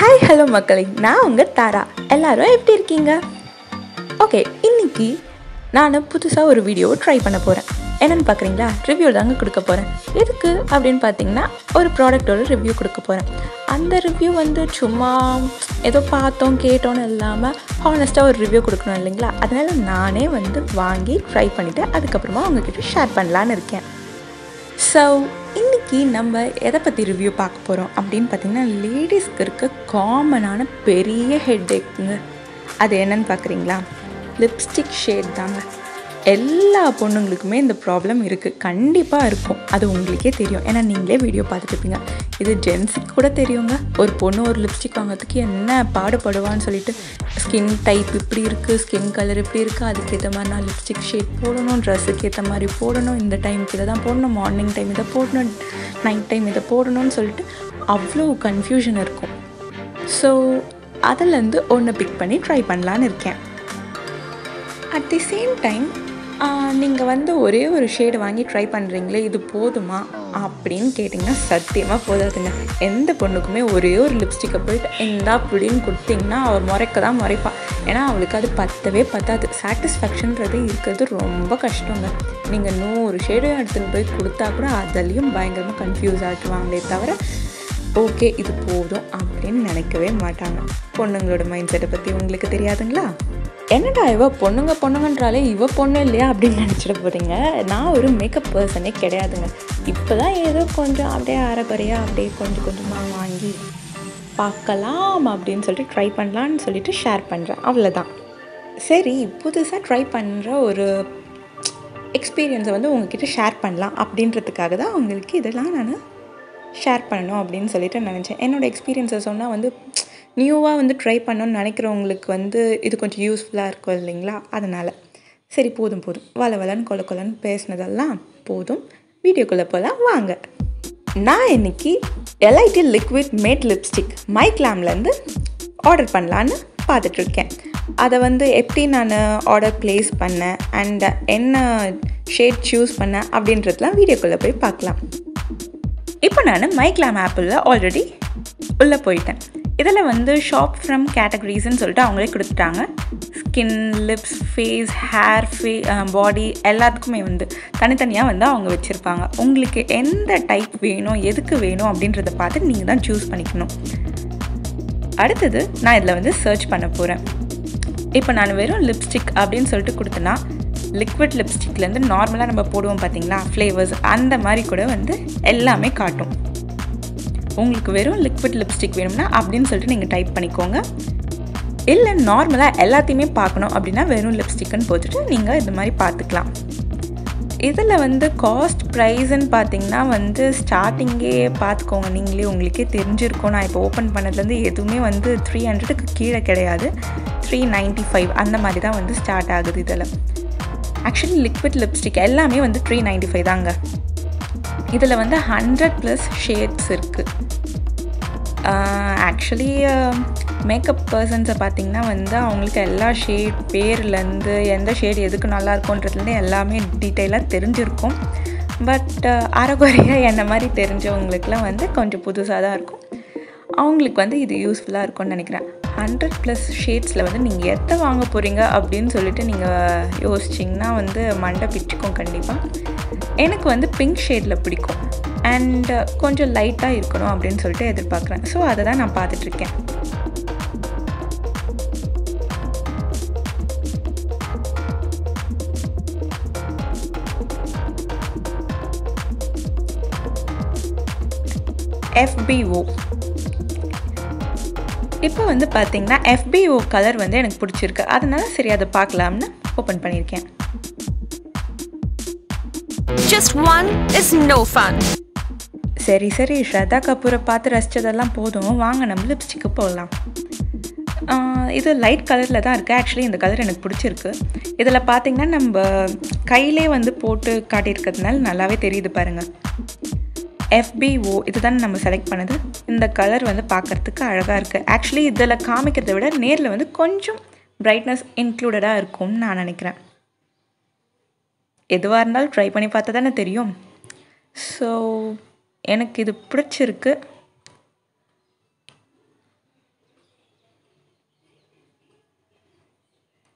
Hi hello மக்களே நான் உங்கள் தாரா எல்லாரும் எப்படி இருக்கீங்க ஓகே இன்னைக்கு நான் புதுசாக ஒரு வீடியோ ட்ரை பண்ண போகிறேன் என்னென்னு பார்க்குறீங்களா ரிவ்யூ தாங்க கொடுக்க போகிறேன் எதுக்கு அப்படின்னு பார்த்தீங்கன்னா ஒரு ப்ராடக்ட்டோட ரிவ்யூ கொடுக்க போகிறேன் அந்த ரிவ்யூ வந்து சும்மா ஏதோ பார்த்தோம் கேட்டோன்னு இல்லாமல் ஹானஸ்ட்டாக ஒரு ரிவ்யூ கொடுக்கணும் இல்லைங்களா அதனால் நானே வந்து வாங்கி ட்ரை பண்ணிவிட்டு அதுக்கப்புறமா உங்ககிட்ட ஷேர் பண்ணலான்னு இருக்கேன் ஸோ இன்றைக்கி நம்ம எதை பற்றி ரிவ்யூ பார்க்க போகிறோம் அப்படின்னு பார்த்தீங்கன்னா லேடிஸ்க்கு இருக்க காமனான பெரிய ஹெட்டேக்குங்க அது என்னன்னு பார்க்குறீங்களா லிப்ஸ்டிக் ஷேட் தாங்க எல்லா பொண்ணுங்களுக்குமே இந்த ப்ராப்ளம் இருக்குது கண்டிப்பாக இருக்கும் அது உங்களுக்கே தெரியும் ஏன்னா நீங்களே வீடியோ பார்த்துட்டுருப்பீங்க இது ஜென்ஸுக்கு கூட தெரியுங்க ஒரு பொண்ணு ஒரு லிப்ஸ்டிக் வாங்குறதுக்கு என்ன பாடுபடுவான்னு சொல்லிட்டு ஸ்கின் டைப் இப்படி இருக்குது ஸ்கின் கலர் இப்படி இருக்குது அதுக்கேற்ற மாதிரி நான் லிப்ஸ்டிக் ஷேட் போடணும் ட்ரெஸ்ஸுக்கு ஏற்ற மாதிரி போடணும் இந்த டைமுக்கு இதை தான் போடணும் மார்னிங் டைம் இதை போடணும் நைட் டைம் இதை போடணும்னு சொல்லிட்டு அவ்வளோ கன்ஃபியூஷன் இருக்கும் ஸோ அதிலேருந்து ஒன்று பிக் பண்ணி ட்ரை பண்ணலான்னு இருக்கேன் அட் தி சேம் டைம் நீங்கள் வந்து ஒரே ஒரு ஷேடு வாங்கி ட்ரை பண்ணுறீங்களே இது போதுமா அப்படின்னு கேட்டிங்கன்னா சத்தியமாக போதாதுங்க எந்த பொண்ணுக்குமே ஒரே ஒரு லிப்ஸ்டிக்கை போயிட்டு எந்தா அப்படின்னு கொடுத்தீங்கன்னா அவள் முறைக்க தான் முறைப்பா ஏன்னா அவளுக்கு அது பத்தவே பத்தாது சாட்டிஸ்ஃபேக்ஷன்றது இருக்கிறது ரொம்ப கஷ்டங்க நீங்கள் நூறு ஷேடு எடுத்துகிட்டு போய் கொடுத்தா கூட அதுலேயும் பயங்கரமாக கன்ஃபியூஸ் ஆகிடுவாங்களே தவிர ஓகே இது போதும் அப்படின்னு நினைக்கவே மாட்டாங்க பொண்ணுங்களோட மைண்ட் செட்டை பற்றி உங்களுக்கு தெரியாதுங்களா என்னடா இவ பொண்ணுங்க பொண்ணுங்கன்றாலே இவ பொண்ணு இல்லையா அப்படின்னு நினச்சிட போகிறீங்க நான் ஒரு மேக்கப் பர்சனே கிடையாதுங்க இப்போ தான் ஏதோ கொஞ்சம் அப்படியே அரைக்குறையாக அப்படியே கொஞ்சம் கொஞ்சமாக வாங்கி பார்க்கலாம் அப்படின்னு சொல்லிட்டு ட்ரை பண்ணலான்னு சொல்லிட்டு ஷேர் பண்ணுறேன் அவ்வளோதான் சரி புதுசாக ட்ரை பண்ணுற ஒரு எக்ஸ்பீரியன்ஸை வந்து உங்ககிட்ட ஷேர் பண்ணலாம் அப்படின்றதுக்காக தான் உங்களுக்கு இதெல்லாம் நான் ஷேர் பண்ணணும் அப்படின்னு சொல்லிட்டு நினச்சேன் என்னோடய எக்ஸ்பீரியன்ஸை சொன்னால் வந்து நியூவாக வந்து ட்ரை பண்ணணும்னு நினைக்கிறவங்களுக்கு வந்து இது கொஞ்சம் யூஸ்ஃபுல்லாக இருக்கும் இல்லைங்களா அதனால் சரி போதும் போதும் வள வளன்னு கொல கொலன்னு பேசினதெல்லாம் போதும் வீடியோக்குள்ளே போகலாம் வாங்க நான் இன்னைக்கு எல்ஐடி லிக்விட் மேட் லிப்ஸ்டிக் மைக்லாம்லேருந்து ஆர்டர் பண்ணலான்னு பார்த்துட்ருக்கேன் அதை வந்து எப்படி நான் ஆர்டர் ப்ளேஸ் பண்ணேன் அண்ட் என்ன ஷேட் சூஸ் பண்ணேன் அப்படின்றதுலாம் வீடியோக்குள்ளே போய் பார்க்கலாம் இப்போ நான் மைக்லாம் ஆப்பிளில் ஆல்ரெடி உள்ளே போயிட்டேன் இதில் வந்து ஷாப் ஃப்ரம் கேட்டகரிஸ்ன்னு சொல்லிட்டு அவங்களே கொடுத்துட்டாங்க ஸ்கின் லிப்ஸ் ஃபேஸ் ஹேர் ஃபே பாடி எல்லாத்துக்குமே வந்து தனித்தனியாக வந்து அவங்க வச்சுருப்பாங்க உங்களுக்கு எந்த டைப் வேணும் எதுக்கு வேணும் அப்படின்றத பார்த்து நீங்கள் தான் சூஸ் பண்ணிக்கணும் அடுத்தது நான் இதில் வந்து சர்ச் பண்ண போகிறேன் இப்போ நான் வெறும் லிப்ஸ்டிக் அப்படின்னு சொல்லிட்டு கொடுத்தேன்னா லிக்விட் லிப்ஸ்டிக்லேருந்து நார்மலாக நம்ம போடுவோம் பார்த்தீங்களா ஃப்ளேவர்ஸ் அந்த மாதிரி கூட வந்து எல்லாமே காட்டும் உங்களுக்கு வெறும் லிக்விட் லிப்ஸ்டிக் வேணும்னா அப்படின்னு சொல்லிட்டு நீங்கள் டைப் பண்ணிக்கோங்க இல்லை நார்மலாக எல்லாத்தையுமே பார்க்கணும் அப்படின்னா வெறும் லிப்ஸ்டிக்குன்னு போட்டுட்டு நீங்கள் இந்த மாதிரி பார்த்துக்கலாம் இதில் வந்து காஸ்ட் ப்ரைஸ்ன்னு பார்த்தீங்கன்னா வந்து ஸ்டார்டிங்கே பார்த்துக்கோங்க நீங்களே உங்களுக்கே தெரிஞ்சிருக்கும் நான் இப்போ ஓப்பன் பண்ணதுலேருந்து எதுவுமே வந்து த்ரீ ஹண்ட்ரடுக்கு கீழே கிடையாது த்ரீ நைன்ட்டி ஃபைவ் அந்த மாதிரி தான் வந்து ஸ்டார்ட் ஆகுது இதில் ஆக்சுவலி லிக்விட் லிப்ஸ்டிக் எல்லாமே வந்து த்ரீ நைன்ட்டி ஃபைவ் தாங்க இதில் வந்து ஹண்ட்ரட் ப்ளஸ் ஷேட்ஸ் இருக்குது ஆக்சுவலி மேக்கப் பர்சன்ஸை பார்த்திங்கன்னா வந்து அவங்களுக்கு எல்லா ஷேட் பேர்லேருந்து எந்த ஷேட் எதுக்கு நல்லா இருக்கும்ன்றதுலேருந்து எல்லாமே டீட்டெயிலாக தெரிஞ்சிருக்கும் பட் அரைகுறையாக என்ன மாதிரி தெரிஞ்சவங்களுக்குலாம் வந்து கொஞ்சம் புதுசாக தான் இருக்கும் அவங்களுக்கு வந்து இது யூஸ்ஃபுல்லாக இருக்கும்னு நினைக்கிறேன் ஹண்ட்ரட் ப்ளஸ் ஷேட்ஸில் வந்து நீங்கள் எதை வாங்க போகிறீங்க அப்படின்னு சொல்லிட்டு நீங்கள் யோசிச்சிங்கன்னா வந்து மண்டை பிச்சுக்கும் கண்டிப்பாக எனக்கு வந்து பிங்க் ஷேடில் பிடிக்கும் அண்ட் கொஞ்சம் லைட்டாக இருக்கணும் அப்படின்னு சொல்லிட்டு எதிர்பார்க்குறேன் ஸோ அதை தான் நான் பார்த்துட்ருக்கேன் எஃபிஓ இப்போ வந்து பார்த்தீங்கன்னா எஃபிஓ கலர் வந்து எனக்கு பிடிச்சிருக்கு அதனால சரி அதை பார்க்கலாம்னு ஓப்பன் பண்ணியிருக்கேன் Just one is no fun. சரி சரி ஸ்ரதா கபூரை பார்த்து ரசித்ததெல்லாம் போதும் வாங்க நம்ம லிப்ஸ்டிக்கு போடலாம் இது லைட் கலரில் தான் இருக்குது ஆக்சுவலி இந்த கலர் எனக்கு பிடிச்சிருக்கு இதில் பார்த்தீங்கன்னா நம்ம கையிலே வந்து போட்டு காட்டியிருக்கிறதுனால நல்லாவே தெரியுது பாருங்கள் எஃபிஓ இது தானே நம்ம செலக்ட் பண்ணது இந்த கலர் வந்து பார்க்குறதுக்கு அழகாக இருக்குது ஆக்சுவலி இதில் காமிக்கிறத விட நேரில் வந்து கொஞ்சம் பிரைட்னஸ் இன்க்ளூடடாக இருக்கும்னு நான் நினைக்கிறேன் எதுவாக இருந்தாலும் ட்ரை பண்ணி பார்த்தா தானே தெரியும் ஸோ எனக்கு இது பிடிச்சிருக்கு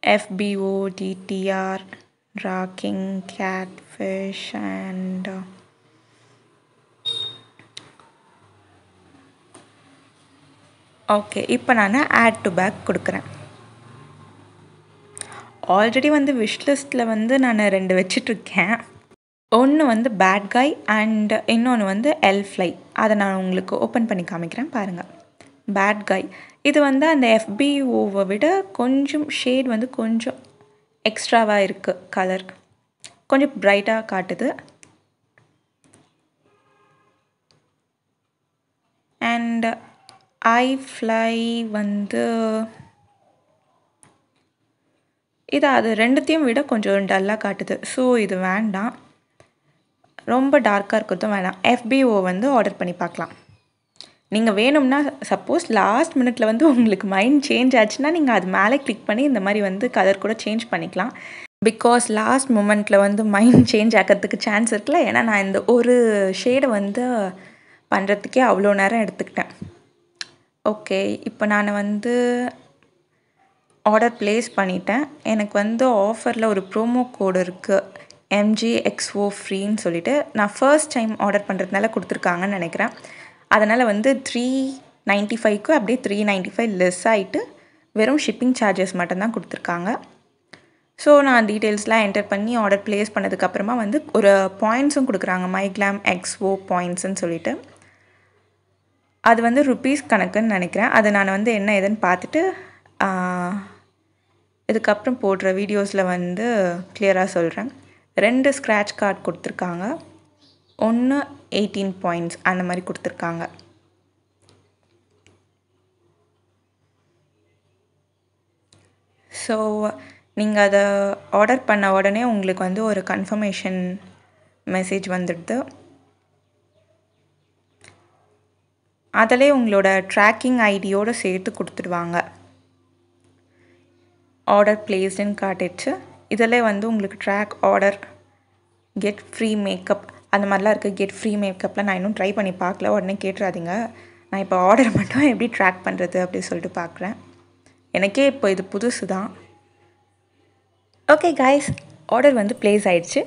எஃபிஓ டிடிஆர் ராக்கிங் கேட்ஃபிஷ் அண்ட் ஓகே இப்போ நான் ஆட் டு பேக் கொடுக்குறேன் ஆல்ரெடி வந்து விஷ் லிஸ்ட்டில் வந்து நான் ரெண்டு வச்சிட்ருக்கேன் ஒன்று வந்து பேட் காய் அண்ட் இன்னொன்று வந்து எல் ஃப்ளை அதை நான் உங்களுக்கு ஓப்பன் பண்ணி காமிக்கிறேன் பாருங்கள் பேட் காய் இது வந்து அந்த எஃபிஓவை விட கொஞ்சம் ஷேட் வந்து கொஞ்சம் எக்ஸ்ட்ராவாக இருக்குது கலர் கொஞ்சம் ப்ரைட்டாக காட்டுது அண்ட் ஐ ஃப்ளை வந்து இது அது ரெண்டுத்தையும் விட கொஞ்சம் டல்லாக காட்டுது ஸோ இது வேண்டாம் ரொம்ப டார்க்காக இருக்கிறதும் வேணாம் எஃபிஓ வந்து ஆர்டர் பண்ணி பார்க்கலாம் நீங்கள் வேணும்னா சப்போஸ் லாஸ்ட் மினிட்ல வந்து உங்களுக்கு மைண்ட் சேஞ்ச் ஆச்சுன்னா நீங்கள் அது மேலே கிளிக் பண்ணி இந்த மாதிரி வந்து கலர் கூட சேஞ்ச் பண்ணிக்கலாம் பிகாஸ் லாஸ்ட் மூமெண்ட்டில் வந்து மைண்ட் சேஞ்ச் ஆகிறதுக்கு சான்ஸ் இருக்குல்ல ஏன்னா நான் இந்த ஒரு ஷேடை வந்து பண்ணுறதுக்கே அவ்வளோ நேரம் எடுத்துக்கிட்டேன் ஓகே இப்போ நான் வந்து ஆர்டர் ப்ளேஸ் பண்ணிட்டேன் எனக்கு வந்து ஆஃபரில் ஒரு ப்ரோமோ கோடு இருக்குது எம்ஜி எக்ஸ்ஓ ஃப்ரீன்னு சொல்லிட்டு நான் ஃபர்ஸ்ட் டைம் ஆர்டர் பண்ணுறதுனால கொடுத்துருக்காங்கன்னு நினைக்கிறேன் அதனால் வந்து த்ரீ நைன்ட்டி ஃபைவ்க்கு அப்படியே த்ரீ நைன்ட்டி ஃபைவ் லெஸ் ஆகிட்டு வெறும் ஷிப்பிங் சார்ஜஸ் மட்டும்தான் கொடுத்துருக்காங்க ஸோ நான் டீட்டெயில்ஸ்லாம் என்டர் பண்ணி ஆர்டர் ப்ளேஸ் பண்ணதுக்கப்புறமா வந்து ஒரு பாயிண்ட்ஸும் கொடுக்குறாங்க மைக்லாம் எக்ஸ்ஓ பாயிண்ட்ஸ்ன்னு சொல்லிட்டு அது வந்து ருப்பீஸ் கணக்குன்னு நினைக்கிறேன் அதை நான் வந்து என்ன ஏதுன்னு பார்த்துட்டு இதுக்கப்புறம் போடுற வீடியோஸில் வந்து கிளியராக சொல்கிறேன் ரெண்டு ஸ்க்ராட்ச் கார்டு கொடுத்துருக்காங்க ஒன்று எயிட்டீன் பாயிண்ட்ஸ் அந்த மாதிரி கொடுத்துருக்காங்க ஸோ நீங்கள் அதை ஆர்டர் பண்ண உடனே உங்களுக்கு வந்து ஒரு கன்ஃபர்மேஷன் மெசேஜ் வந்துடுது அதிலே உங்களோட ட்ராக்கிங் ஐடியோடு சேர்த்து கொடுத்துடுவாங்க ஆர்டர் பிளேஸ்டுன்னு காட்டிடுச்சு இதில் வந்து உங்களுக்கு track order get free makeup அந்த மாதிரிலாம் இருக்குது கெட் ஃப்ரீ மேக்கப்லாம் நான் இன்னும் ட்ரை பண்ணி பார்க்கல உடனே கேட்டுறாதீங்க நான் இப்போ ஆர்டர் மட்டும் எப்படி ட்ராக் பண்ணுறது அப்படி சொல்லிட்டு பார்க்குறேன் எனக்கே இப்போ இது புதுசு தான் ஓகே காய்ஸ் ஆர்டர் வந்து ப்ளேஸ் ஆயிடுச்சு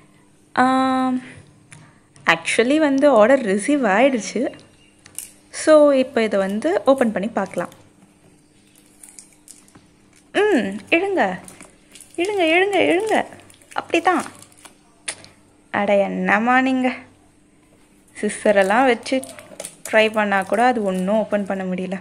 ஆக்சுவலி வந்து ஆர்டர் ரிசீவ் ஆயிடுச்சு ஸோ இப்போ இதை வந்து ஓப்பன் பண்ணி பார்க்கலாம் ம் இழுங்க இழுங்க இழுங்க இழுங்க அப்படி தான் அட என்னம்மா நீங்கள் சிஸ்டரெல்லாம் வச்சு ட்ரை பண்ணால் கூட அது ஒன்றும் ஓப்பன் பண்ண முடியல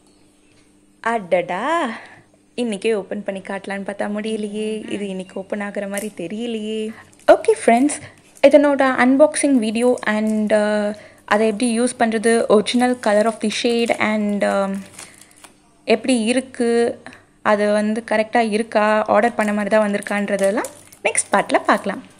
அடடா இன்றைக்கே ஓப்பன் பண்ணி காட்டலான்னு பார்த்தா முடியலையே இது இன்றைக்கி ஓப்பன் ஆகிற மாதிரி தெரியலையே ஓகே ஃப்ரெண்ட்ஸ் இதனோட அன்பாக்சிங் வீடியோ அண்ட் அதை எப்படி யூஸ் பண்ணுறது original colour of the shade and எப்படி இருக்குது அது வந்து கரெக்டாக இருக்கா ஆர்டர் பண்ண மாதிரி தான் வந்திருக்கான்றதெல்லாம் நெக்ஸ்ட் பார்ட்டில் பார்க்கலாம்